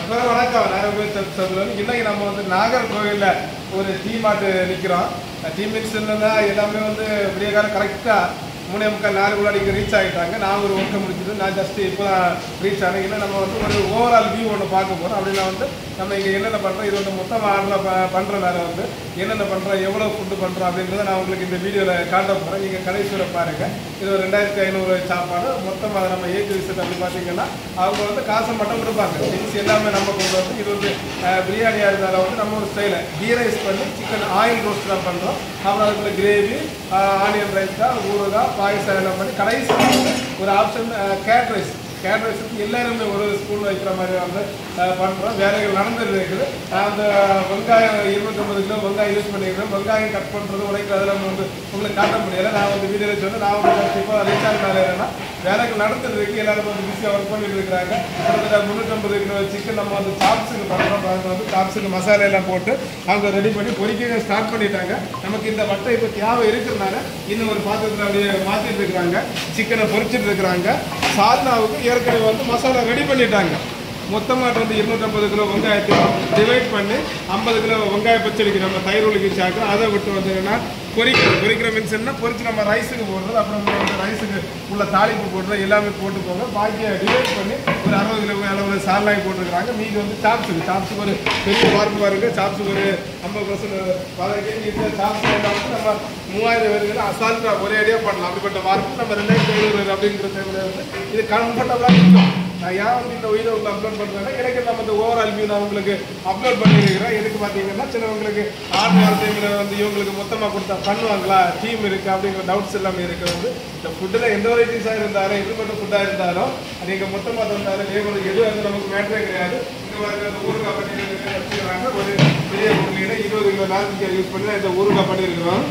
அப்புறம் வணக்கம் நாகர்கோவில் சப் சதுரன் இன்னைக்கு நம்ம வந்து நாகர்கோவிலில் ஒரு டீ மாட்டு நிற்கிறோம் டீ மிக்ஸ் என்னன்னா எல்லாமே வந்து விடிய காலம் கரெக்டாக மூணே முக்கால் நாலு கூட இங்கே ரீச் ஆகிட்டாங்க நான் ஒரு ஒர்க்கை முடிச்சுட்டு நான் ஜஸ்ட் இப்போ ரீச் ஆனேன் இல்லை நம்ம வந்து ஒரு ஓவரால் வியூ ஒன்று பார்க்க போகிறோம் அப்படின்னா வந்து நம்ம இங்கே என்னென்ன பண்ணுறோம் இது வந்து மொத்தமாக ஆர்டர் பண்ணுறனால வந்து என்னென்ன பண்ணுறோம் எவ்வளோ ஃபுட்டு பண்ணுறோம் அப்படின்றத நான் உங்களுக்கு இந்த வீடியோவில் காட்ட போகிறேன் நீங்கள் கடைசியில் பாருங்கள் இது ஒரு ரெண்டாயிரத்தி ஐநூறு சாப்பாடு மொத்தமாக அதை நம்ம ஏற்றி விசிட் அப்படி பார்த்தீங்கன்னா அவங்க வந்து காசை மட்டும் கொடுப்பாங்க திங்ஸ் எல்லாமே நம்ம கொண்டு வந்து இது வந்து அஹ், பிரியாணியாக இருந்தாலும் வந்து நம்ம ஒரு ஸ்டைலில் கீ ரைஸ் பண்ணி சிக்கன் ஆயில் ரோஸ்ட் தான் பண்ணுறோம் அப்புறம் அதுக்குள்ள கிரேவி ஆனியன் ரைஸ் தான் ஊறுகாய் பாயசம் எல்லாம் பண்ணி கடைசியில் வந்து ஒரு ஆப்ஷன் கேட் ரைஸ் கேட் ரைஸுக்கு எல்லாருமே ஒரு ஸ்பூன் வைக்கிற மாதிரி வந்து அஹ், பண்றோம் வேலைகள் நடந்துட்டு இருக்குது அந்த வெங்காயம் இருபத்தொம்பது கிலோ வெங்காயம் யூஸ் பண்ணிக்கிறேன் வெங்காயம் கட் பண்ணுறது உடைக்கிறது அதெல்லாம் வந்து உங்களுக்கு காட்ட முடியல நான் வந்து வீடியோவில் சொன்னேன் நான் வந்து கண்டிப்பாக ரீசார்ஜ் மேலே என்னன்னா வேலைகள் நடந்துட்டு இருக்கு எல்லாரும் வந்து பிஸியாக ஒர்க் பண்ணிட்டு இருக்கிறாங்க கிட்டத்தட்ட முந்நூற்றம்பது கிலோ சிக்கன் நம்ம வந்து சாப்ஸுக்கு பண்ணுறோம் அது வந்து சாப்ஸுக்கு மசாலா எல்லாம் போட்டு அவங்க ரெடி பண்ணி பொரிக்க ஸ்டார்ட் பண்ணிட்டாங்க நமக்கு இந்த வட்டை இப்போ தேவை இருக்கிறதுனால இன்னும் ஒரு பாத்திரத்தில் அப்படியே மாற்றிட்டு இருக்கிறாங்க சிக்கனை பொரிச்சிட்டு இருக்கிறாங்க சால்னாவுக்கு ஏற்கனவே வந்து மசாலா ரெடி பண்ணிட்டாங்க மொத்தமாக வந்து இருநூற்றம்பது கிலோ வெங்காயத்தை டிவைட் பண்ணி ஐம்பது கிலோ வெங்காய பச்சடிக்கு நம்ம தயிர் ஒழுக்கி சாக்கிறோம் அதை விட்டு வந்தீங்கன்னா பொரிக்கிறோம் பொரிக்கிற மீன்ஸ் என்ன பொரிச்சு நம்ம ரைஸுக்கு போடுறது அப்புறம் வந்து ரைஸுக்கு உள்ள தாளிப்பு போடுறது எல்லாமே போட்டு போங்க பாக்கியை டிவைட் பண்ணி ஒரு அறுபது கிலோ அளவில் சால்னாய் போட்டிருக்கிறாங்க மீதி வந்து சாப்ஸுக்கு சாப்ஸுக்கு ஒரு பெரிய பார்ப்பு பாருங்க சாப்ஸுக்கு ஒரு ஐம்பது பர்சன்ட் பதினஞ்சு இந்த சாப்ஸ் எல்லாம் வந்து நம்ம மூவாயிரம் பேருக்கு அசால்ட்டாக ஒரே அடியாக பண்ணலாம் அப்படிப்பட்ட வார்ப்பு நம்ம ரெண்டாயிரத்தி ஐநூறு அப்படிங்கிற டைமில் வந்து இது கம்ஃபர்டபுளாக இருக்கும் நான் ஏன் வந்து இந்த உயிரை உள்ள அப்லோட் பண்ணுறேன்னா எனக்கு நம்ம இந்த ஓவரால் வியூ நான் உங்களுக்கு அப்லோட் பண்ணியிருக்கிறேன் எதுக்கு பார்த்தீங்கன்னா சிலவங்களுக்கு ஆறு வார டைமில் வந்து இவங்களுக்கு மொத்தமாக கொடுத்தா பண்ணுவாங்களா டீம் இருக்குது அப்படிங்கிற டவுட்ஸ் எல்லாமே இருக்குது வந்து இந்த ஃபுட்டில் எந்த வெரைட்டிஸாக இருந்தாலும் எப்படிப்பட்ட ஃபுட்டாக இருந்தாலும் நீங்கள் மொத்தமாக தந்தாலும் லேபர் எதுவும் வந்து நமக்கு மேட்டரே கிடையாது இந்த மாதிரி அந்த ஊறுகாய் பண்ணி வச்சுக்கிறாங்க ஒரு பெரிய உருளையில் இருபது கிலோ நார்மல் யூஸ் பண்ணி தான் இந்த ஊறுகாய் பண்ணியிருக்கிறோம்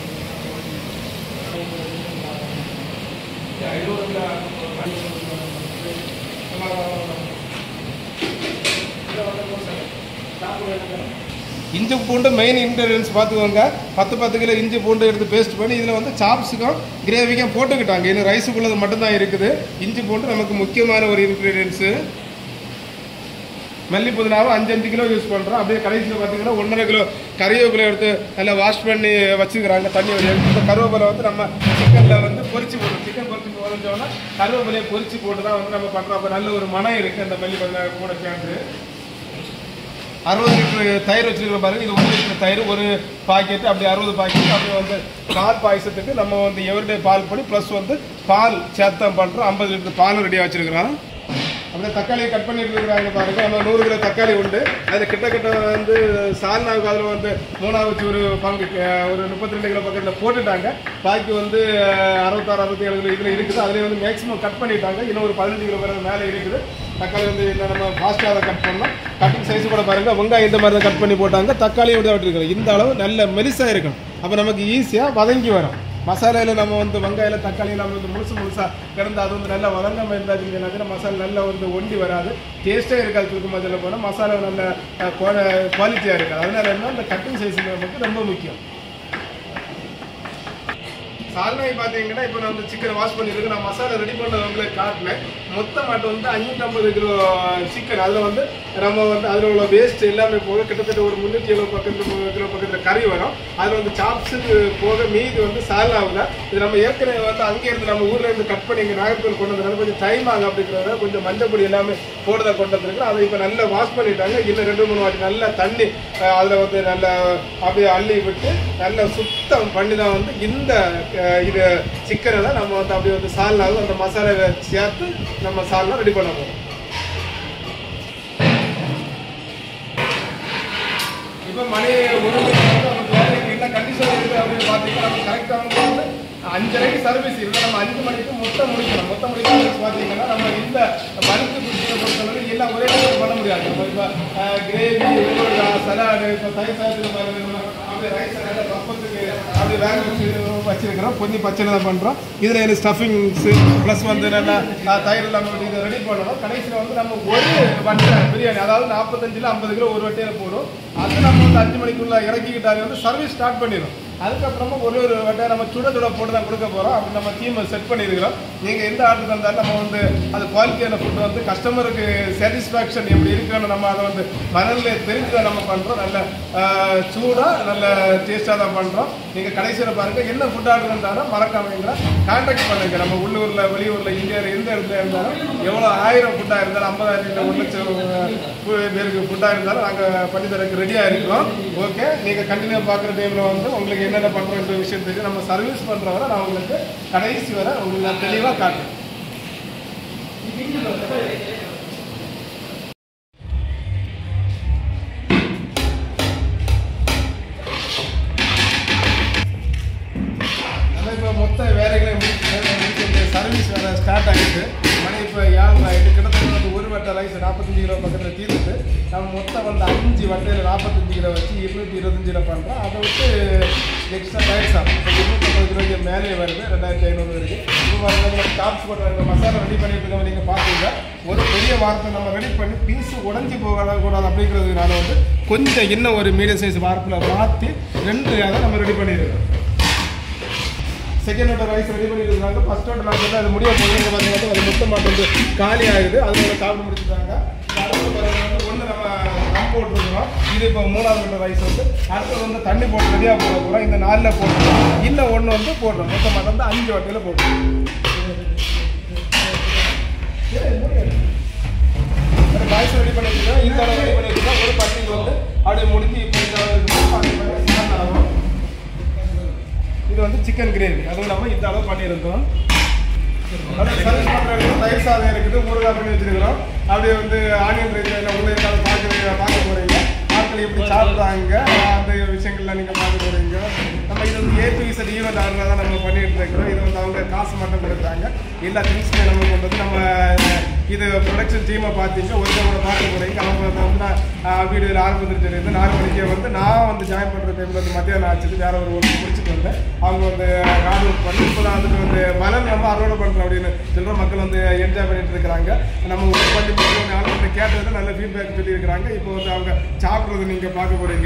இஞ்சி பூண்டு மெயின் இன்க்ரீடியன்ஸ் பார்த்துக்கோங்க பத்து பத்து கிலோ இஞ்சி பூண்டு எடுத்து பேஸ்ட் பண்ணி இதில் வந்து சாப்ஸுக்கும் கிரேவிக்கும் போட்டுக்கிட்டாங்க இன்னும் ரைஸுக்குள்ளது மட்டும்தான் இருக்குது இஞ்சி பூண்டு நமக்கு முக்கியமான ஒரு இன்க்ரீடியன்ஸு மல்லி புதினாவை அஞ்சு அஞ்சு கிலோ யூஸ் பண்ணுறோம் அப்படியே கடைசியில் பார்த்தீங்கன்னா ஒன்றரை கிலோ கறிவேப்பிலை எடுத்து நல்லா வாஷ் பண்ணி வச்சுக்கிறாங்க தண்ணி வழியாக இந்த கருவேப்பிலை வந்து நம்ம சிக்கனில் வந்து பொரிச்சு போடுறோம் சிக்கன் பொரிச்சு போடுறோம்னா கருவேப்பிலையை பொரிச்சு போட்டு தான் வந்து நம்ம பண்ணுறோம் அப்போ நல்ல ஒரு மனம் இருக்குது அந்த மல்லி புதினா கூட சேர்ந்து அறுபது லிட்டர் தயிர் வச்சிருக்கிற பாருங்க இது ஒரு லிட்டர் தயிர் ஒரு பாக்கெட் அப்படி அறுபது பாக்கெட் அப்படியே வந்து பால் பாயசத்துக்கு நம்ம வந்து எவரிடே பால் பண்ணி ப்ளஸ் வந்து பால் சேர்த்தம் பண்ணுறோம் ஐம்பது லிட்டர் பால் ரெடியாக வச்சிருக்கிறோம் அப்படியே தக்காளியை கட் பண்ணிட்டு இருக்கிறாங்க பாருங்க நம்ம நூறு கிலோ தக்காளி உண்டு அதில் கிட்ட கிட்ட வந்து சால்னாவுக்கு அதில் வந்து மூணாவது வச்சு ஒரு பங்கு அஹ், ஒரு முப்பத்தி ரெண்டு கிலோ பக்கத்தில் போட்டுட்டாங்க பாக்கி வந்து அஹ், அறுபத்தாறு அறுபத்தி ஏழு கிலோ இதில் இருக்குது அதுலேயே வந்து மேக்ஸிமம் கட் பண்ணிட்டாங்க இன்னும் ஒரு பதினஞ்சு கிலோ பிறகு மேலே இருக்குது தக்காளி வந்து இல்லை நம்ம ஃபாஸ்ட்டாக அதை கட் பண்ணோம் கட்டிங் சைஸ் கூட பாருங்க வெங்காயம் இந்த மாதிரி தான் கட் பண்ணி போட்டாங்க தக்காளியை விட விட்டுருக்கோம் இந்த அளவு நல்ல மெலிசாக இருக்கணும் அப்போ நமக்கு ஈஸியாக வதங்கி வரும் மசாலையில் நம்ம வந்து வெங்காயம் தக்காளி நம்ம வந்து முழுசு முழுசாக கிடந்து அது வந்து நல்லா வதங்காமல் இருந்தாச்சுன்னா மசாலா நல்லா வந்து ஒண்டி வராது டேஸ்ட்டே இருக்காது தூக்கு மசாலா போனால் மசாலா நல்ல குவாலிட்டியாக இருக்காது அதனால என்ன இந்த கட்டிங் சைஸ் நமக்கு ரொம்ப முக்கியம் சால்னாய் பார்த்தீங்கன்னா இப்போ நான் வந்து சிக்கன் வாஷ் பண்ணியிருக்கு நான் மசாலா ரெடி பண்ணது உங்களுக்கு காட்டினேன் மொத்த மாட்டு வந்து அஞ்சூற்றம்பது கிலோ சிக்கன் அதில் வந்து நம்ம வந்து அதில் உள்ள வேஸ்ட் எல்லாமே போக கிட்டத்தட்ட ஒரு முந்நூற்றி எழுபது பக்கத்து கிலோ பக்கத்தில் கறி வரும் அதில் வந்து சாப்ஸுக்கு போக மீதி வந்து சால்னாவில் இது நம்ம ஏற்கனவே வந்து அங்கே இருந்து நம்ம ஊர்ல இருந்து கட் பண்ணி இங்கே நாகர்கோவில் கொண்டு வந்ததுனால கொஞ்சம் டைம் ஆகும் அப்படிங்கிறத கொஞ்சம் மஞ்சள் பொடி எல்லாமே போடுறத கொண்டு வந்திருக்கு அதை இப்போ நல்லா வாஷ் பண்ணிட்டாங்க இன்னும் ரெண்டு மூணு வாட்டி நல்லா தண்ணி அஹ், அதில் வந்து நல்லா அப்படியே அள்ளி விட்டு நல்லா சுத்தம் பண்ணி தான் வந்து இந்த அஹ், இது சிக்கனை தான் நம்ம வந்து அப்படியே வந்து சால்னாவும் அந்த மசாலாவை சேர்த்து நம்ம சால்னா ரெடி பண்ண போகிறோம் இப்போ மணி ஒரு மணி வந்து நமக்கு வேலைக்கு என்ன கண்டிஷன் இருக்குது அப்படின்னு பார்த்தீங்கன்னா நம்ம கரெக்டாக வந்து அஞ்சரைக்கு சர்வீஸ் இல்லை நம்ம அஞ்சு மணிக்கு மொத்தம் முடிக்கணும் மொத்தம் முடிக்கணும் பார்த்தீங்கன்னா நம்ம இந்த மருந்து குடிச்சியை பொறுத்தளவு எல்லாம் ஒரே நேரத்தில் பண்ண முடியாது நம்ம இப்போ கிரேவி சலாடு இப்போ தயிர் சாதத்தில் பாருங்க அப்படியே ரைஸ் நல்லா பப்பத்துக்கு அப்படியே வேக வச்சு வச்சிருக்கிறோம் கொஞ்சம் பச்சை தான் பண்ணுறோம் இதில் எனக்கு ஸ்டஃபிங்ஸு ப்ளஸ் வந்து நல்லா அஹ், தயிர் இல்லாமல் இதை ரெடி பண்ணணும் கடைசியில் வந்து நம்ம ஒரு வட்டை பிரியாணி அதாவது நாற்பத்தஞ்சில் ஐம்பது கிலோ ஒரு வட்டையில் போடும் அது நம்ம வந்து அஞ்சு மணிக்குள்ள இறக்கிக்கிட்டாலே வந்து சர்வீஸ் ஸ்டார்ட் பண்ணிடும் அதுக்கப்புறமா ஒரு ஒரு வட்டை நம்ம சுட சுட போட்டு தான் கொடுக்க போகிறோம் அப்படி நம்ம டீமை செட் பண்ணியிருக்கிறோம் நீங்கள் எந்த ஆர்டர் தந்தாலும் நம்ம வந்து அது குவாலிட்டியான ஃபுட் வந்து கஸ்டமருக்கு சாட்டிஸ்ஃபேக்ஷன் எப்படி இருக்குன்னு நம்ம அதை வந்து மனதில் தெரிஞ்சு தான் நம்ம பண்ணுறோம் நல்ல சூடாக நல்ல டேஸ்ட்டாக தான் பண்ணுறோம் நீங்கள் கடைசியில் பாருங்கள் என்ன ஃபுட் ஆர்டர் தந்தாலும் மறக்காம எங்களை கான்டாக்ட் பண்ணுங்க நம்ம உள்ளூரில் வெளியூரில் இந்தியாவில் எந்த இடத்துல இருந்தாலும் எவ்வளோ ஆயிரம் ஃபுட்டாக இருந்தாலும் ஐம்பதாயிரம் இல்லை ஒரு லட்சம் அஹ், பேருக்கு ஃபுட்டாக இருந்தாலும் நாங்கள் பண்ணி தரக்கு ரெடியாக இருக்கோம் ஓகே நீங்கள் கண்டினியூ பார்க்குற டைமில் வந்து உங்களுக்கு என்னென்ன பண்ணுறோன்ற விஷயம் தெரியும் நம்ம சர்வீஸ் பண்ணுறவரை நான் உங்களுக்கு கடைசி வரை உங்களுக்கு நான் தெளிவாக காட்டுறேன் நம்ம இப்போ மொத்த வேலைகளை முடிச்சு சர்வீஸ் வேலை ஸ்டார்ட் ஆகிட்டு மணி இப்போ ஏழு ஆகிட்டு கிட்டத்தட்ட வந்து ஒரு வட்டை ரைஸ் நாற்பத்தஞ்சு கிலோ பக்கத்தில் தீர்த்துட்டு நம்ம மொத்தம் வந்து அஞ்சு வட்டையில் நாற்பத்தஞ்சு கிலோ வச்சு இருநூற்றி இருபத்தஞ்சு கிலோ பண்ணுறோம் அதை விட்டு எக்ஸ்ட்ரா ரைஸ் ஆகும் இப்போ இருநூற்றம்பது கிலோக்கு மேலே வருது ரெண்டாயிரத்தி ஐநூறு வரைக்கும் இப்போ பாருங்க நம்ம சாப்ஸ் போடுற மசாலா ரெடி பண்ணிட்டு இருக்கோம் நீங்கள் பார்த்தீங்க ஒரு பெரிய வாரத்தை நம்ம ரெடி பண்ணி பீஸ் உடஞ்சி போகக்கூடாது அப்படிங்கிறதுனால வந்து கொஞ்சம் இன்னும் ஒரு மீடியம் சைஸ் வாரத்தில் மாற்றி ரெண்டு அதை நம்ம ரெடி பண்ணியிருக்கோம் செகண்ட் ஆர்டர் ரைஸ் ரெடி பண்ணியிருக்காங்க ஃபர்ஸ்ட் ஆர்டர் நான் வந்து அது முடிய போகுது பார்த்தீங்கன்னா அது மொத்த மாட்டு வந்து காலி ஆகுது அது நம்ம சாப்பிட முடிச்சுட்டாங்க அடுத்து பாருங்க வந்து ஒன்று நம்ம ரம் போட்டுருக்கோம் இது இப்போ மூணாவது ஆர்டர் ரைஸ் வந்து அடுத்தது வந்து தண்ணி போட்டு ரெடியாக போட போகிறோம் இந்த நாலில் போட்டுருக்கோம் இன்னும் ஒன்று வந்து போடுறோம் மொத்தமாக வந்து அஞ்சு வட்டியில் போட்டுருக்கோம் ரைஸ் ரெடி பண்ணிட்டுருக்கோம் இந்த அளவு ரெடி பண்ணிட்டுருக்கோம் ஒரு பட்டிக்கு வந்து அப்படியே முடிஞ்சு இப்போ இந்த அளவுக்கு ஸ்டார்ட் ஆகும் இது வந்து சிக்கன் கிரேவி அதுவும் இல்லாமல் இந்த அளவு பண்ணியிருந்தோம் அப்படியே சர்வீஸ் பண்ணுறது தயிர் சாதம் இருக்குது ஊறுகாய் பண்ணி வச்சிருக்கிறோம் அப்படியே வந்து ஆனியன் ரைஸ் இல்லை உள்ள இருந்தாலும் பார்க்க பார்க்க போகிறீங்க ஆட்கள் எப்படி சாப்பிட்றாங்க அந்த விஷயங்கள்லாம் நீங்கள் பார்க்க போகிறீங்க நம்ம இது வந்து A to Z event order தான் நம்ம பண்ணிட்டு இருக்கிறோம் இது வந்து அவங்க காசு மட்டும் கொடுக்குறாங்க எல்லா திங்ஸுமே நம்ம கொண்டு வந்து நம்ம இது ப்ரொடக்ஷன் டீமை பார்த்தீங்க ஒரு தடவை பார்க்க போகிறீங்க அவங்க வந்து நான் வீடியோவில் ஆரம்பத்தில் தெரியுது நாலு மணிக்கே வந்து நான் வந்து ஜாயின் பண்ணுற டைமில் வந்து மத்தியானம் ஆச்சுட்டு வேற ஒரு ஒர்க் முடிச்சுட்டு வந்தேன் அவங்க வந்து ஹார்ட் ஒர்க் பண்ணி இப்போ தான் அதுக்கு வந்து பலன் நம்ம அறுவடை பண்ணுறோம் அப்படின்னு சொல்கிற மக்கள் வந்து என்ஜாய் பண்ணிட்டு இருக்கிறாங்க நம்ம ஒர்க் பண்ணி முடிச்சு நாலு மணி கேட்டது நல்ல ஃபீட்பேக் சொல்லியிருக்கிறாங்க இப்போ வந்து அவங்க சாப்பிட்றது நீங்கள் பார்க்க போகிறீங்க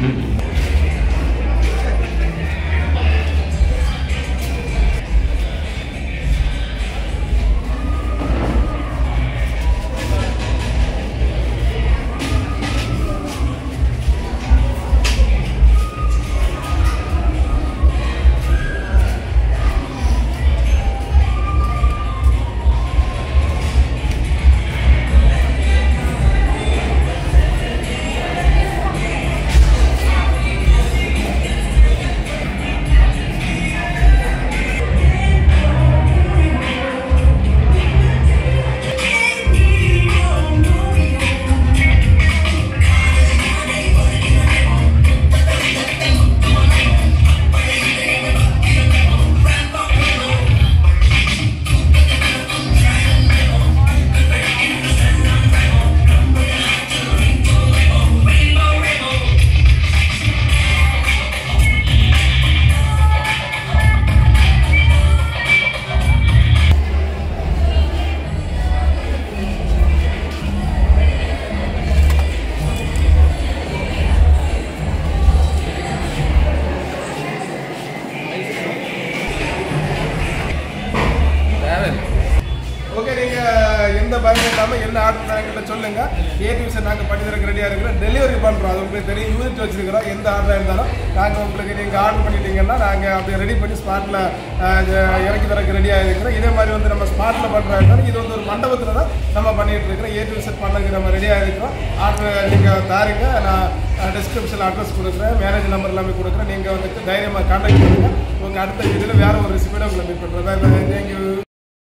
ஓகே நீங்கள் எந்த பயமும் இல்லாமல் என்ன ஆர்டர் தாங்கிட்ட சொல்லுங்கள் ஏ டிவிஷன் நாங்கள் பண்ணி தரக்கு ரெடியாக இருக்கிறோம் டெலிவரி பண்ணுறோம் அது உங்களுக்கு தெரியும் யூனிட் வச்சிருக்கிறோம் எந்த ஆர்டராக இருந்தாலும் நாங்கள் உங்களுக்கு நீங்கள் ஆர்டர் பண்ணிட்டீங்கன்னா நாங்கள் அப்படியே ரெடி பண்ணி ஸ்பாட்டில் இறக்கி தரக்கு ரெடியாக இருக்கிறோம் இதே மாதிரி வந்து நம்ம ஸ்பாட்டில் பண்ணுறாங்க இது வந்து ஒரு மண்டபத்தில் தான் நம்ம பண்ணிட்டு இருக்கிறோம் ஏ டிவிஷன் பண்ணக்கு நம்ம ரெடியாக இருக்கிறோம் ஆர்டர் நீங்கள் தாருங்க நான் டிஸ்கிரிப்ஷனில் அட்ரஸ் கொடுக்குறேன் மேரேஜ் நம்பர் எல்லாமே கொடுக்குறேன் நீங்கள் வந்துட்டு தைரியமாக கான்டாக்ட் பண்ணுங்கள் உங்கள் அடுத்த இதில் வேறு ஒரு ரெசிபியோட உங்களை மீட் பண்ணுறேன் தேங்க்யூ